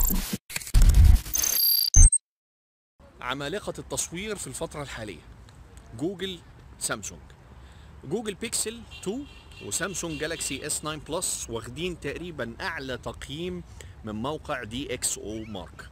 عمالقة التصوير في الفترة الحالية جوجل سامسونج جوجل بيكسل 2 وسامسونج جالاكسي اس 9 بلس واخدين تقريبا اعلى تقييم من موقع دي اكس او مارك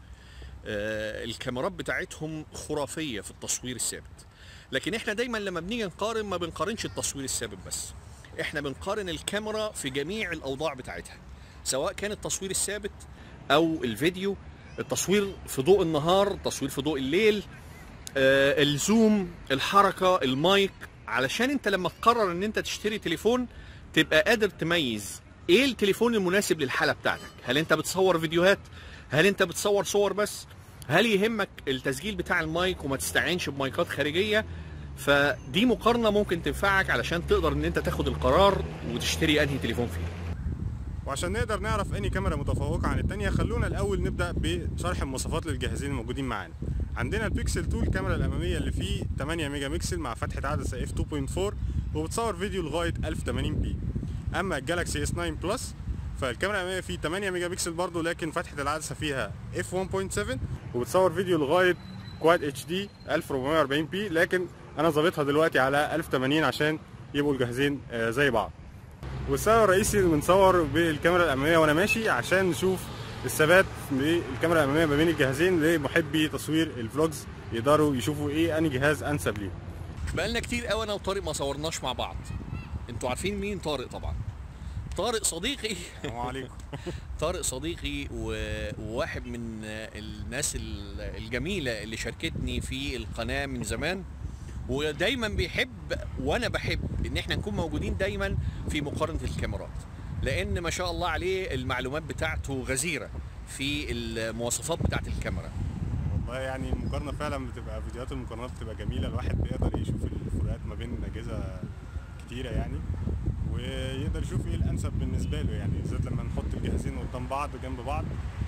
آه، الكاميرات بتاعتهم خرافية في التصوير الثابت لكن احنا دايما لما بنيجي نقارن ما بنقارنش التصوير الثابت بس احنا بنقارن الكاميرا في جميع الاوضاع بتاعتها سواء كان التصوير الثابت او الفيديو التصوير في ضوء النهار التصوير في ضوء الليل آه، الزوم الحركة المايك علشان انت لما تقرر ان انت تشتري تليفون تبقى قادر تميز ايه التليفون المناسب للحالة بتاعتك هل انت بتصور فيديوهات هل انت بتصور صور بس هل يهمك التسجيل بتاع المايك وما تستعينش بمايكات خارجية فدي مقارنة ممكن تنفعك علشان تقدر ان انت تاخد القرار وتشتري انهي تليفون فيه وعشان نقدر نعرف اني كاميرا متفوقة عن التانية خلونا الاول نبدأ بشرح المواصفات للجهازين الموجودين معانا عندنا البيكسل 2 الكاميرا الامامية اللي فيه 8 ميجا بكسل مع فتحة عدسة اف 2.4 وبتصور فيديو لغاية 1080 بي اما الجالاكسي اس 9 بلس فالكاميرا الامامية فيه 8 ميجا بكسل برضه لكن فتحة العدسة فيها اف 1.7 وبتصور فيديو لغاية كواد اتش دي 1440 بي لكن انا ظابطها دلوقتي على 1080 عشان يبقوا الجهازين آه، زي بعض والسبب الرئيسي اللي بنصور بالكاميرا الاماميه وانا ماشي عشان نشوف الثبات بالكاميرا الاماميه ما بين الجهازين لمحبي تصوير الفلوجز يقدروا يشوفوا ايه انهي جهاز انسب ليهم بقالنا كتير قوي انا وطارق ما صورناش مع بعض انتوا عارفين مين طارق طبعا طارق صديقي السلام عليكم طارق صديقي و- وواحد من الناس ال- الجميلة اللي شاركتني في القناة من زمان ودايما بيحب وانا بحب ان احنا نكون موجودين دايما في مقارنة الكاميرات لان ما شاء الله عليه المعلومات بتاعته غزيرة في المواصفات بتاعت الكاميرا والله يعني المقارنه فعلا بتبقى فيديوهات المقارنات بتبقى جميله الواحد بيقدر يشوف الفروقات ما بين اجهزه كتيره يعني ويقدر يشوف ايه الانسب بالنسبه له يعني بالذات لما نحط الجهازين قدام بعض جنب بعض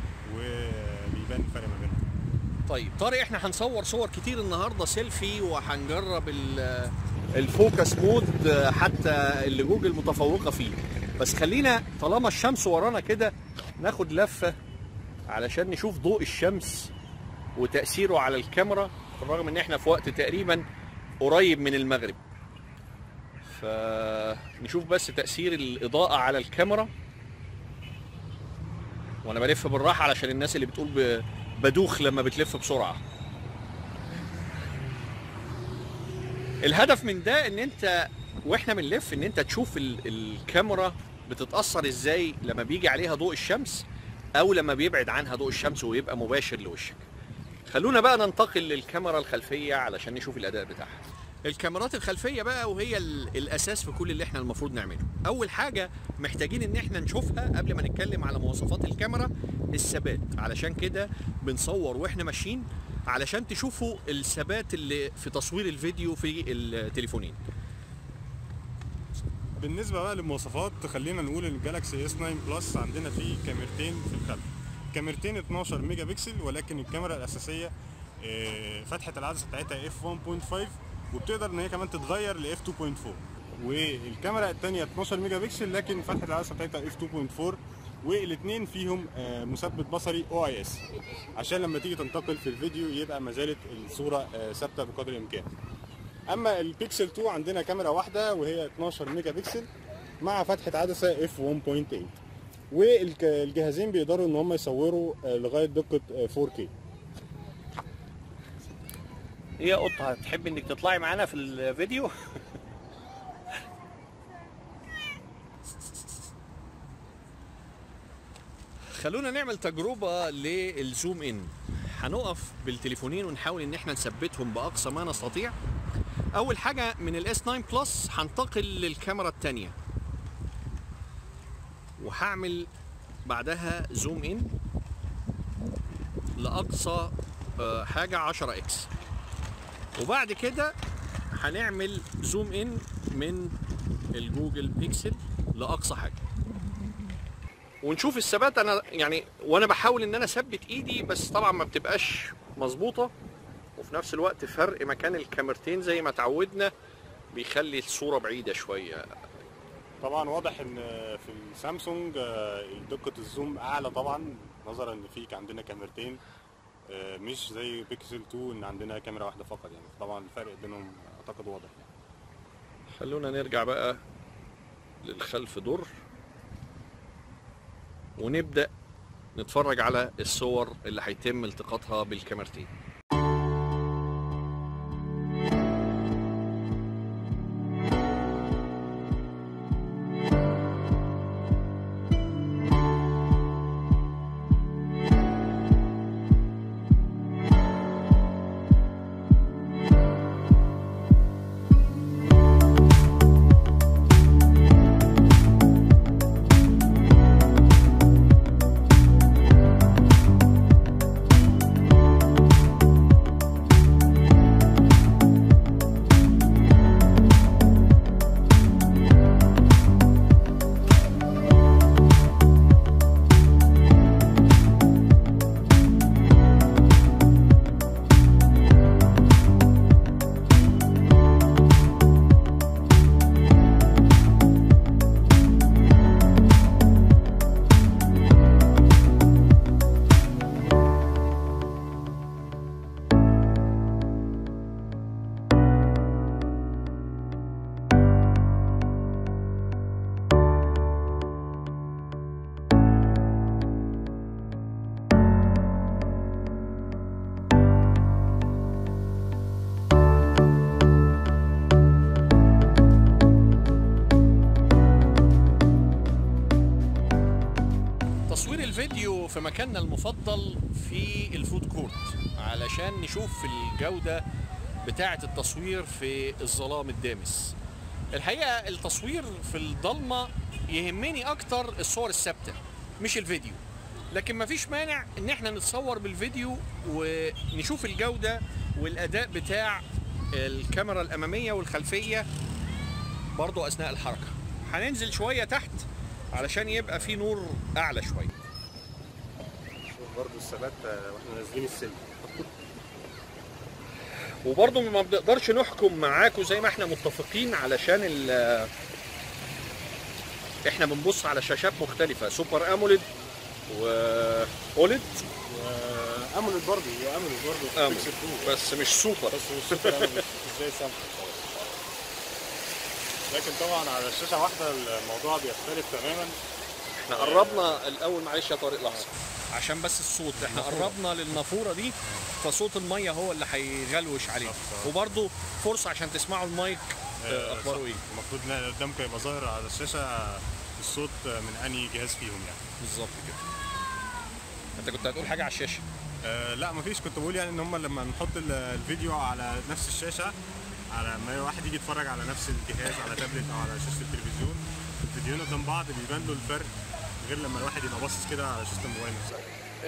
وبيبان الفرق ما بينهم طيب طارق احنا هنصور صور كتير النهارده سيلفي وهنجرب ال- الفوكس مود حتى اللي جوجل متفوقه فيه بس خلينا طالما الشمس ورانا كده ناخد لفه علشان نشوف ضوء الشمس وتاثيره على الكاميرا بالرغم ان احنا في وقت تقريبا قريب من المغرب فنشوف بس تاثير الاضاءه على الكاميرا وانا بلف بالراحه علشان الناس اللي بتقول ب... بدوخ لما بتلف بسرعه الهدف من ده ان انت واحنا بنلف ان انت تشوف ال... الكاميرا بتتاثر ازاي لما بيجي عليها ضوء الشمس او لما بيبعد عنها ضوء الشمس ويبقى مباشر لوشك خلونا بقى ننتقل للكاميرا الخلفيه علشان نشوف الاداء بتاعها الكاميرات الخلفيه بقى وهي ال- الاساس في كل اللي احنا المفروض نعمله اول حاجه محتاجين ان احنا نشوفها قبل ما نتكلم على مواصفات الكاميرا الثبات علشان كده بنصور واحنا ماشيين علشان تشوفوا الثبات اللي في تصوير الفيديو في التليفونين بالنسبه بقى للمواصفات خلينا نقول ان الجالاكسي اس 9 بلس عندنا فيه كاميرتين في الخلف كاميرتين 12 ميجا بكسل ولكن الكاميرا الاساسيه آه، فتحه العدسه بتاعتها اف 1.5 وبتقدر ان هي كمان تتغير ل اف 2.4 والكاميرا الثانيه 12 ميجا بكسل لكن فتحه العدسه بتاعتها اف 2.4 والاثنين فيهم آه، مثبت بصري او اي اس عشان لما تيجي تنتقل في الفيديو يبقى ما زالت الصوره آه، ثابته بقدر الامكان اما البيكسل 2 عندنا كاميرا واحده وهي 12 ميجا بكسل مع فتحه عدسه اف 1.8 والجهازين بيقدروا ان هم يصوروا آه، لغايه دقه آه، 4K ايه يا قطه هتحب انك تطلعي معانا في الفيديو خلونا نعمل تجربة للزوم ان هنقف بالتليفونين ونحاول ان احنا نثبتهم باقصى ما نستطيع اول حاجة من الاس 9 بلس هنتقل للكاميرا التانية وهعمل بعدها زوم ان لاقصى آه، حاجة 10 اكس وبعد كده هنعمل زوم ان من الجوجل بيكسل لاقصى حاجه ونشوف الثبات انا يعني وانا بحاول ان انا اثبت ايدي بس طبعا ما بتبقاش مظبوطه وفي نفس الوقت فرق مكان الكاميرتين زي ما اتعودنا بيخلي الصوره بعيده شويه طبعا واضح ان في السامسونج آه، دقه الزوم اعلى طبعا نظرا ان في عندنا كاميرتين آه، مش زي بيكسل 2 ان عندنا كاميرا واحده فقط يعني طبعا الفرق بينهم اعتقد واضح يعني خلونا نرجع بقى للخلف دور ونبدأ نتفرج على الصور اللي هيتم التقاطها بالكاميرتين تصوير الفيديو في مكاننا المفضل في الفود كورت علشان نشوف الجودة بتاعة التصوير في الظلام الدامس الحقيقة التصوير في الضلمة يهمني أكتر الصور الثابتة مش الفيديو لكن مفيش مانع ان احنا نتصور بالفيديو ونشوف الجودة والأداء بتاع الكاميرا الأمامية والخلفية برضو أثناء الحركة هننزل شوية تحت علشان يبقى في نور أعلى شوية شوف برضو الثبات آه، واحنا نازلين السلم وبرضه ما بنقدرش نحكم معاكم زي ما احنا متفقين علشان ال احنا بنبص على شاشات مختلفة سوبر اموليد واوليد واموليد برضو هي اموليد برضو في أموليد. بيكسل 2 بس مش سوبر بس مش سوبر أموليد، مش زي سامسونج لكن طبعا على الشاشه واحده الموضوع بيختلف تماما احنا قربنا الاول معلش يا طارق لحظة عشان بس الصوت احنا قربنا للنافورة دي فصوت المية هو اللي هيغلوش عليه بالظبط. وبرضه فرصة عشان تسمعوا المايك آه، آه، اخباره ايه المفروض ان قدامكم يبقى ظاهر على الشاشه الصوت من انهي جهاز فيهم يعني بالظبط كده انت كنت هتقول حاجة على الشاشة آه لا مفيش كنت بقول يعني ان هم لما نحط ال- الفيديو على نفس الشاشه على ما واحد يجي يتفرج على نفس الجهاز على تابلت او على شاشه التلفزيون الفيديوهين قدام بعض بيبان له الفرق غير لما الواحد يبقى باصص كده على شاشه الموبايل نفسها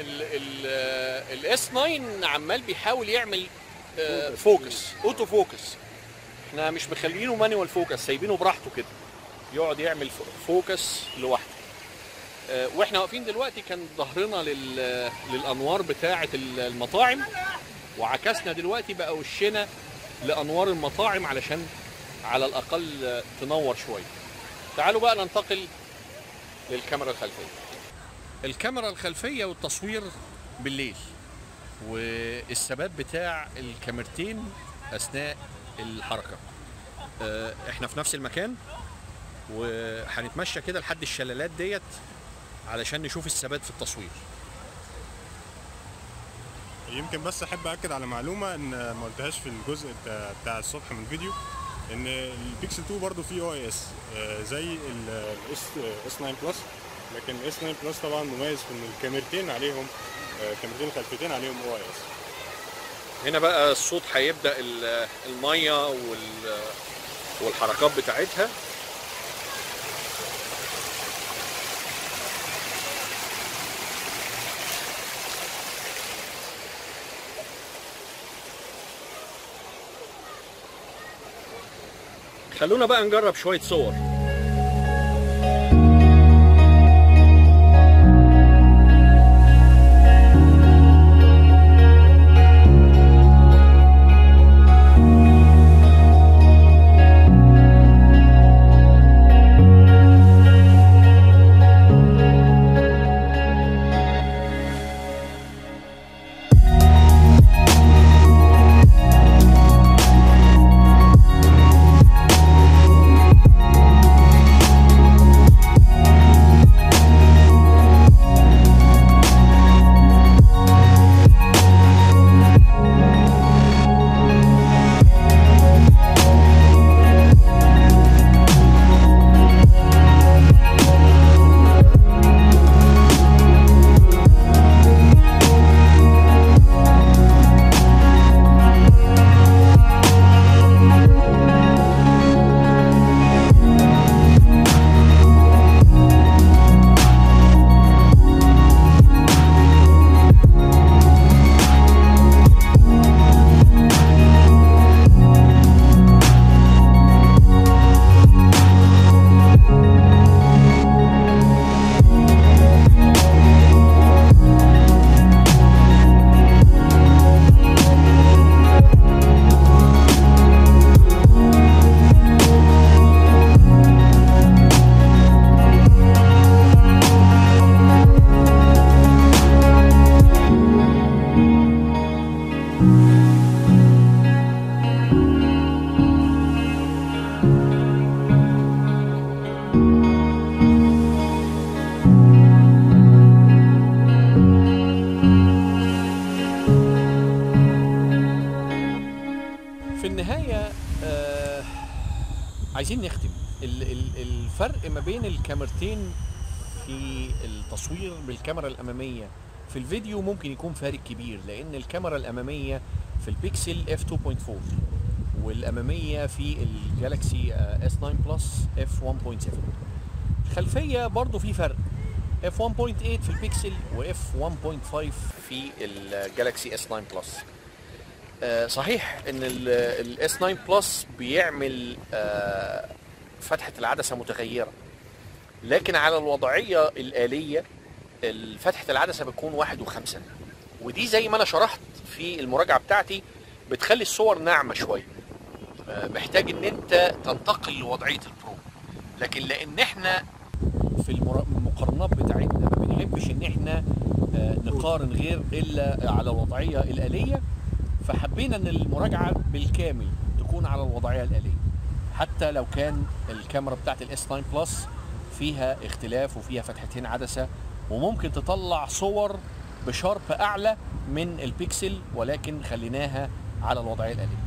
الاس 9 عمال بيحاول يعمل آه، فوكس اوتو فوكس احنا مش مخلينه مانوال فوكس سايبينه براحته كده يقعد يعمل ف- فوكس لوحده آه، واحنا واقفين دلوقتي كان ظهرنا لل- للانوار بتاعه ال- المطاعم وعكسنا دلوقتي بقى وشنا لانوار المطاعم علشان على الاقل آه، تنور شويه تعالوا بقى ننتقل للكاميرا الخلفيه الكاميرا الخلفيه والتصوير بالليل والثبات بتاع الكاميرتين اثناء الحركه آه، احنا في نفس المكان وهنتمشى كده لحد الشلالات ديت علشان نشوف الثبات في التصوير يمكن بس احب اكد على معلومه ان ما قلتهاش في الجزء بتاع- بتاع الصبح من الفيديو ان البيكسل 2 برضه فيه او اس زي الاس اس 9 بلس لكن الاس 9 بلس طبعا مميز في ان الكاميرتين عليهم آه، كاميرتين خلفيتين عليهم او اس هنا بقى الصوت هيبدا ال- الميه وال والحركات بتاعتها خلونا بقى نجرب شويه صور عايزين نختم ال- ال- الفرق ما بين الكاميرتين في التصوير بالكاميرا الاماميه في الفيديو ممكن يكون فارق كبير لان الكاميرا الاماميه في البيكسل اف 2.4 والاماميه في الجالكسي اس 9 بلس اف 1.7 الخلفيه برضو في فرق اف 1.8 في البيكسل واف 1.5 في الجالكسي اس 9 بلس آه، صحيح ان الاس 9 بلس بيعمل آه، فتحه العدسه متغيره لكن على الوضعيه الاليه فتحه العدسه بتكون واحد وخمسة ودي زي ما انا شرحت في المراجعه بتاعتي بتخلي الصور ناعمه شويه آه، محتاج ان انت تنتقل لوضعيه البرو لكن لان احنا في المرا- المقارنات بتاعتنا ما بنحبش ان احنا آه، نقارن غير الا على الوضعيه الاليه فحبينا ان المراجعه بالكامل تكون على الوضعيه الاليه حتى لو كان الكاميرا بتاعت الاس 9 بلس فيها اختلاف وفيها فتحتين عدسه وممكن تطلع صور بشارب اعلى من البيكسل ولكن خليناها على الوضعيه الاليه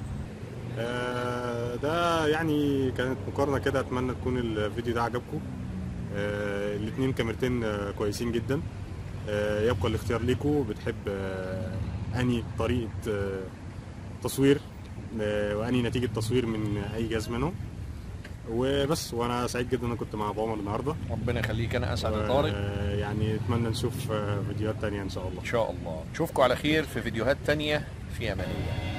آه، ده يعني كانت مقارنة كده اتمنى تكون الفيديو ده عجبكم آه، الاتنين كاميرتين آه، كويسين جدا آه، يبقى الاختيار ليكم بتحب آه، اني طريقة آه، تصوير آه، واني نتيجة تصوير من اي جهاز منهم وبس وانا سعيد جدا ان انا كنت مع ابو عمر النهارده ربنا يخليك انا اسعد يا طارق آه، يعني اتمنى نشوف آه، فيديوهات تانية ان شاء الله ان شاء الله نشوفكم على خير في فيديوهات تانية في امان الله